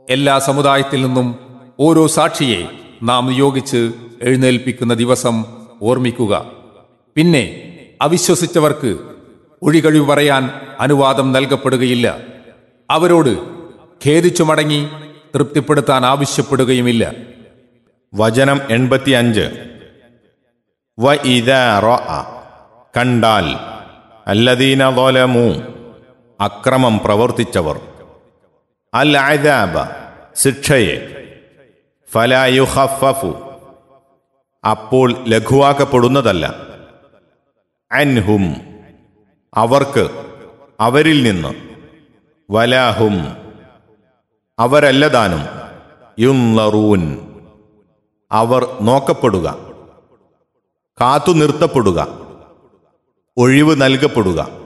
എല്ലാ സമുദായത്തിൽ നിന്നും ഓരോ സാക്ഷിയെ നാം നിയോഗിച്ച് എഴുന്നേൽപ്പിക്കുന്ന ദിവസം ഓർമ്മിക്കുക പിന്നെ അവിശ്വസിച്ചവർക്ക് ഒഴികഴിവ് പറയാൻ അനുവാദം നൽകപ്പെടുകയില്ല അവരോട് ഖേദിച്ചു മടങ്ങി തൃപ്തിപ്പെടുത്താൻ ആവശ്യപ്പെടുകയുമില്ല വചനം എൺപത്തിയഞ്ച് വ ഇത കണ്ടാൽ അല്ലദീന ظلموا അക്രമം പ്രവർത്തിച്ചവർ അൽ അദാബ ശിക്ഷയെ ഫലായുഹഫു അപ്പോൾ ലഘുവാക്കപ്പെടുന്നതല്ല അൻഹും അവർക്ക് അവരിൽ നിന്ന് വലാഹും അവരല്ലതാനും യുൻലറൂൻ അവർ നോക്കപ്പെടുക കാത്തു നിർത്തപ്പെടുക ഒഴിവ് നൽകപ്പെടുക